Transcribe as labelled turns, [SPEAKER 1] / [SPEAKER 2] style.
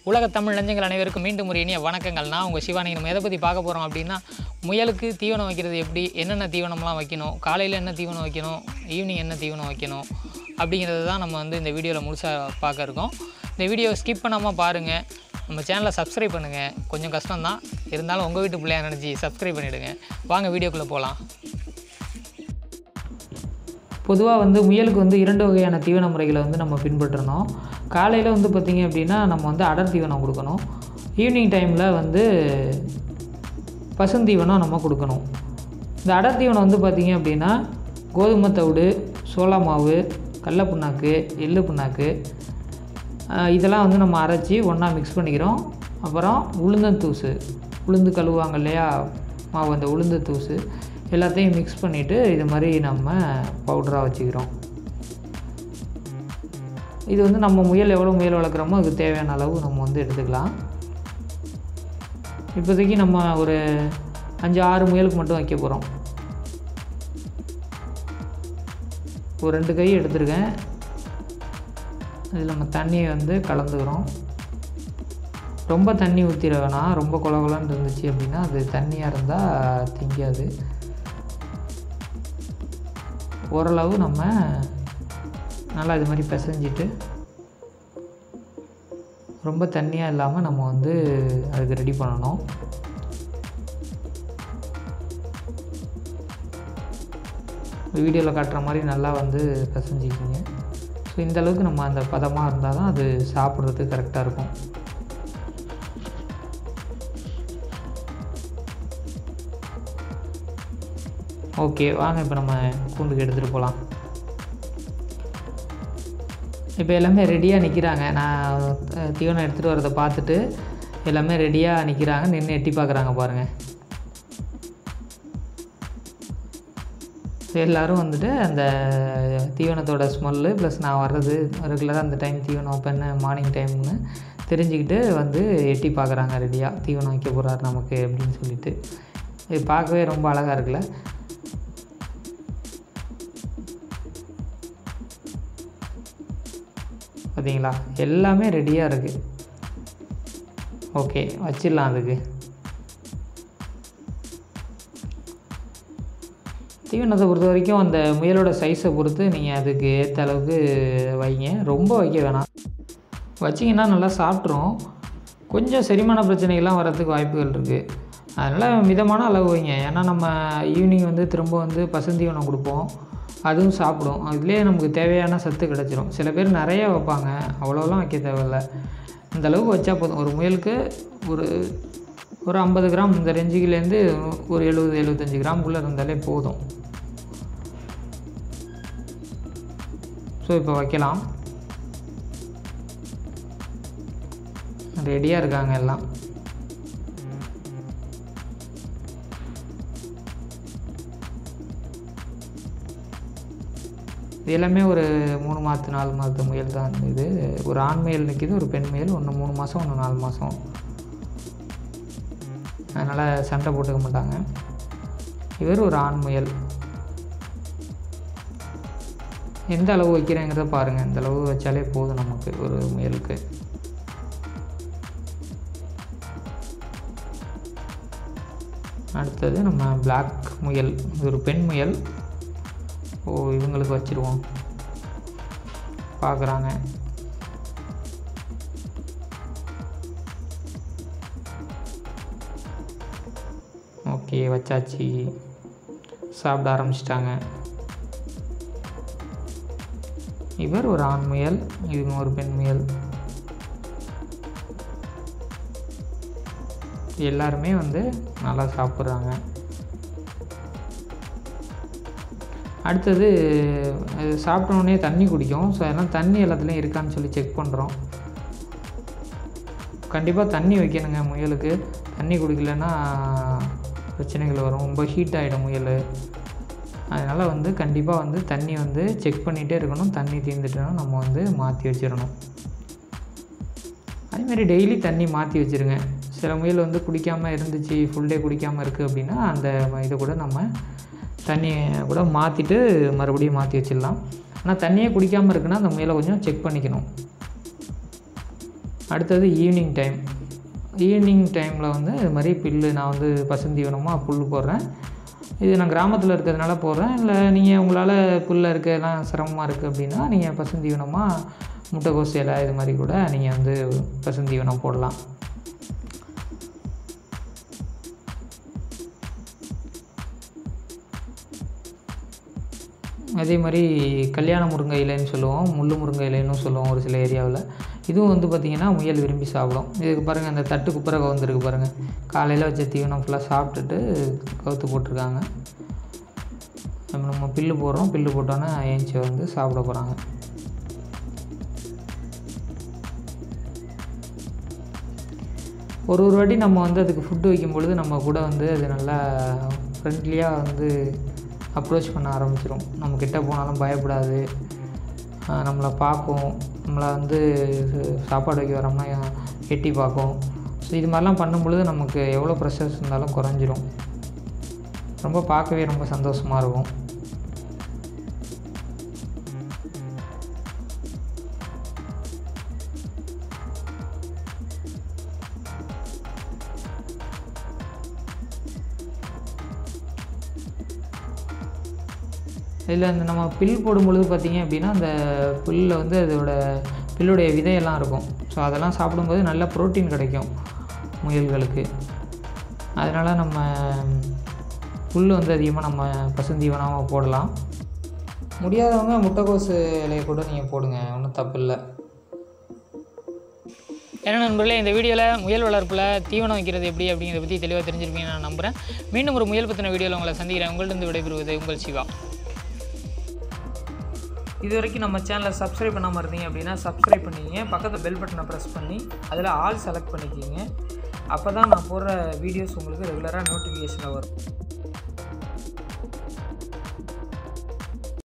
[SPEAKER 1] உலக தமிழ் நெஞ்சங்கள் அனைவருக்கும் மீண்டும் ஒரு இனிய வணக்கங்கள் நான் உங்கள் சிவானி நம்ம எதை பற்றி பார்க்க போகிறோம் அப்படின்னா முயலுக்கு தீவனம் வைக்கிறது எப்படி என்னென்ன தீவனம்லாம் வைக்கணும் காலையில் என்ன தீவனம் வைக்கணும் ஈவினிங் என்ன தீவனம் வைக்கணும் அப்படிங்கிறது தான் நம்ம வந்து இந்த வீடியோவில் முழுசாக பார்க்க இருக்கோம் இந்த வீடியோவை ஸ்கிப் பண்ணாமல் பாருங்கள் நம்ம சேனலை சப்ஸ்கிரைப் பண்ணுங்கள் கொஞ்சம் கஷ்டம்தான் இருந்தாலும் உங்கள் வீட்டு பிள்ளையா நினச்சி சப்ஸ்கிரைப் பண்ணிவிடுங்க வாங்க வீடியோக்குள்ளே போகலாம் பொதுவாக வந்து முயலுக்கு வந்து இரண்டு வகையான தீவன முறைகளை வந்து நம்ம பின்பற்றணும் காலையில் வந்து பார்த்திங்க அப்படின்னா நம்ம வந்து அடர் தீவனம் கொடுக்கணும் ஈவினிங் டைமில் வந்து பசுந்தீவனம் நம்ம கொடுக்கணும் இந்த அடர் தீவனம் வந்து பார்த்திங்க அப்படின்னா கோதுமை தவிடு சோளா மாவு கடல புண்ணாக்கு எள்ளு புண்ணாக்கு ஆஹ் இதெல்லாம் வந்து நம்ம அரைச்சி ஒன்றா மிக்ஸ் பண்ணிக்கிறோம் அப்புறம் உளுந்தந்தூசு உளுந்து கழுவாங்க இல்லையா மாவு அந்த உளுந்து தூசு எல்லாத்தையும் மிக்ஸ் பண்ணிவிட்டு இது மாதிரி நம்ம பவுடராக வச்சுக்கிறோம் இது வந்து நம்ம முயல் எவ்வளோ முயல் வளர்க்குறோமோ அதுக்கு தேவையான அளவு நம்ம வந்து எடுத்துக்கலாம் இப்போதைக்கு நம்ம ஒரு அஞ்சு ஆறு முயலுக்கு மட்டும் வைக்க போகிறோம் ஒரு ரெண்டு கை எடுத்துருக்கேன் இதில் நம்ம தண்ணியை வந்து கலந்துக்கிறோம் ரொம்ப தண்ணி ஊற்றிட வேணாம் ரொம்ப கொல கொலன்னு இருந்துச்சு அப்படின்னா அது தண்ணியாக இருந்தால் திங்காது ஓரளவு நம்ம நல்லா இது மாதிரி பிசைஞ்சிட்டு ரொம்ப தண்ணியாக இல்லாமல் நம்ம வந்து அதுக்கு ரெடி பண்ணணும் வீடியோவில் காட்டுற மாதிரி நல்லா வந்து பிசைஞ்சிக்கிங்க ஸோ இந்த அளவுக்கு நம்ம அந்த பதமாக இருந்தால் தான் அது சாப்பிட்றதுக்கு கரெக்டாக இருக்கும் ஓகே வாங்க இப்போ நம்ம கூண்டுக்கு எடுத்துகிட்டு போகலாம் இப்போ எல்லாமே ரெடியாக நிற்கிறாங்க நான் அஹ், தீவனம் எடுத்துகிட்டு வரதை பார்த்துட்டு எல்லாமே ரெடியாக நிற்கிறாங்க நின்று எட்டி பார்க்குறாங்க பாருங்கள் ஸோ எல்லோரும் வந்துட்டு அந்த தீவனத்தோட ஸ்மெல்லு ப்ளஸ் நான் வர்றது ரெகுலராக அந்த டைம் தீவனம் வைப்பேன் மார்னிங் டைம்னு தெரிஞ்சுக்கிட்டு வந்து எட்டி பார்க்குறாங்க ரெடியாக தீவனம் வைக்க போகிறாரு நமக்கு அப்படின்னு சொல்லிட்டு இது பார்க்கவே ரொம்ப அழகாக இருக்குல்ல பார்த்தீங்களா எல்லாமே ரெடியாக இருக்குது ஓகே வச்சிடலாம் அதுக்கு தீவனத்தை பொறுத்த வரைக்கும் அந்த முயலோட சைஸை பொறுத்து நீங்கள் அதுக்கு ஏற்ற அளவுக்கு வைங்க ரொம்ப வைக்க வேணாம் வச்சிங்கன்னா நல்லா சாப்பிட்ரும் கொஞ்சம் செரிமான பிரச்சனைகள்லாம் வரதுக்கு வாய்ப்புகள் இருக்குது அதனால் மிதமான அளவு வைங்க ஏன்னா நம்ம ஈவினிங் வந்து திரும்ப வந்து பசுந்தீவனம் கொடுப்போம் அதுவும் சாப்பிடும் அதுலேயே நமக்கு தேவையான சத்து கிடச்சிரும் சில பேர் நிறைய வைப்பாங்க அவ்வளோலாம் வைக்க தேவையில்ல இந்த அளவுக்கு வச்சா போதும் ஒரு முயலுக்கு ஒரு ஒரு ஐம்பது கிராம் இந்த ரெஞ்சுக்குலேருந்து ஒரு எழுபது எழுபத்தஞ்சி கிராமுக்குள்ளே இருந்தாலே போதும் ஸோ இப்போ வைக்கலாம் ரெடியாக இருக்காங்க எல்லாம் இது எல்லாமே ஒரு மூணு மாதத்து நாலு மாதத்து முயல் தான் இது ஒரு ஆண் முயல் நிற்கிது ஒரு பெண் முயல் ஒன்று மூணு மாதம் ஒன்று நாலு மாதம் அதனால் சண்டை போட்டுக்க மாட்டாங்க இவர் ஒரு ஆண் முயல் எந்த அளவு வைக்கிறேங்கிறத பாருங்கள் இந்த அளவு வச்சாலே போதும் நமக்கு ஒரு முயலுக்கு அடுத்தது நம்ம Black முயல் இது ஒரு பெண் முயல் ஓ இவங்களுக்கு வச்சுருவோம் பார்க்குறாங்க ஓகே வச்சாச்சு சாப்பிட ஆரம்பிச்சிட்டாங்க இவர் ஒரு ஆண் முயல் இவங்க ஒரு பெண் முயல் எல்லாருமே வந்து நல்லா சாப்பிட்றாங்க அடுத்தது அது சாப்பிட்ட உடனே தண்ணி குடிக்கும் ஸோ அதெல்லாம் தண்ணி எல்லாத்துலேயும் இருக்கான்னு சொல்லி செக் பண்ணுறோம் கண்டிப்பாக தண்ணி வைக்கணுங்க முயலுக்கு தண்ணி குடிக்கலன்னா பிரச்சனைகள் வரும் ரொம்ப ஹீட் ஆகிடும் முயல் அதனால் வந்து கண்டிப்பாக வந்து தண்ணி வந்து செக் பண்ணிகிட்டே இருக்கணும் தண்ணி தீர்ந்துட்டுனா நம்ம வந்து மாற்றி வச்சிடணும் அதேமாரி டெய்லி தண்ணி மாற்றி வச்சுருங்க சில முயல் வந்து குடிக்காமல் இருந்துச்சு ஃபுல் டே குடிக்காமல் இருக்குது அப்படின்னா அந்த இதை கூட நம்ம தண்ணியை கூட மாற்றிட்டு மறுபடியும் மாற்றி வச்சிடலாம் ஆனால் தண்ணியே குடிக்காமல் இருக்குன்னா அந்த முயலை கொஞ்சம் செக் பண்ணிக்கணும் அடுத்தது ஈவினிங் டைம் ஈவினிங் டைமில் வந்து இது மாதிரி புல்லு நான் வந்து பசுந்தீவனமாக புல் போடுறேன் இது நான் கிராமத்தில் இருக்கிறதுனால போடுறேன் இல்லை நீங்கள் உங்களால் புல்ல இருக்கலாம் சிரமமாக இருக்குது அப்படின்னா நீங்கள் பசுந்தீவனமாக முட்டைக்கோஸ் இலை இது மாதிரி கூட நீங்கள் வந்து பசுந்தீவனம் போடலாம் அதே மாதிரி கல்யாண முருங்கை இலைன்னு சொல்லுவோம் முள்ளு முருங்கை இலைன்னு சொல்லுவோம் ஒரு சில ஏரியாவில் இதுவும் வந்து பார்த்திங்கன்னா முயல் விரும்பி சாப்பிடும் இதுக்கு பாருங்கள் அந்த தட்டு குப்புற கவுந்துருக்கு பாருங்கள் காலையில் வச்ச தீவனம் ஃபுல்லாக சாப்பிட்டுட்டு கவுத்து போட்டிருக்காங்க நம்ம நம்ம பில்லு போடுறோம் பில்லு போட்டோன்னே ஏஞ்சி வந்து சாப்பிட போகிறாங்க ஒரு ஒரு வாட்டி நம்ம வந்து அதுக்கு ஃபுட்டு வைக்கும் பொழுது நம்ம கூட வந்து அது நல்லா ஃப்ரெண்ட்லியாக வந்து அப்ரோச் பண்ண ஆரம்பிச்சிடும் நம்ம கிட்ட போனாலும் பயப்படாது ஆஹ் நம்மளை பார்க்கும் நம்மளை வந்து சாப்பாடு வைக்க வரோம்னா எட்டி பார்க்கும் ஸோ இது மாதிரிலாம் பண்ணும் பொழுது நமக்கு எவ்வளோ ப்ரெஷர்ஸ் இருந்தாலும் குறைஞ்சிரும் ரொம்ப பார்க்கவே ரொம்ப சந்தோஷமாக இருக்கும் இதில் அந்த நம்ம பில் போடும் பொழுது பார்த்திங்க அப்படின்னா அந்த புல்லில் வந்து அதோட பில்லுடைய விதையெல்லாம் இருக்கும் ஸோ அதெல்லாம் சாப்பிடும்போது நல்ல புரோட்டீன் கிடைக்கும் முயல்களுக்கு அதனால் நம்ம புல் வந்து அதிகமாக நம்ம பசுந்தீவனமாக போடலாம் முடியாதவங்க முட்டைக்கோசு இலையை கூட நீங்கள் போடுங்க ஒன்றும் தப்பு இல்லை
[SPEAKER 2] ஏன்னா நண்பர்களே இந்த வீடியோவில் முயல் வளர்ப்பில் தீவனம் வைக்கிறது எப்படி அப்படிங்கிறத பற்றி தெளிவாக தெரிஞ்சிருப்பீங்கன்னு நான் நம்புகிறேன் மீண்டும் ஒரு முயல் பற்றின வீடியோவில் உங்களை சந்திக்கிறேன் உங்கள்கிட்ட விடைபெறுவது உங்கள் சிவா
[SPEAKER 1] இது வரைக்கும் நம்ம சேனலை சப்ஸ்கிரைப் பண்ணாமல் இருந்தீங்க அப்படின்னா சப்ஸ்கிரைப் பண்ணிக்கிங்க பக்கத்தில் பெல் பட்டனை ப்ரெஸ் பண்ணி அதில் ஆல் செலக்ட் பண்ணிக்கிங்க அப்போ தான் நான் போடுற வீடியோஸ் உங்களுக்கு ரெகுலராக நோட்டிஃபிகேஷனில் வரும்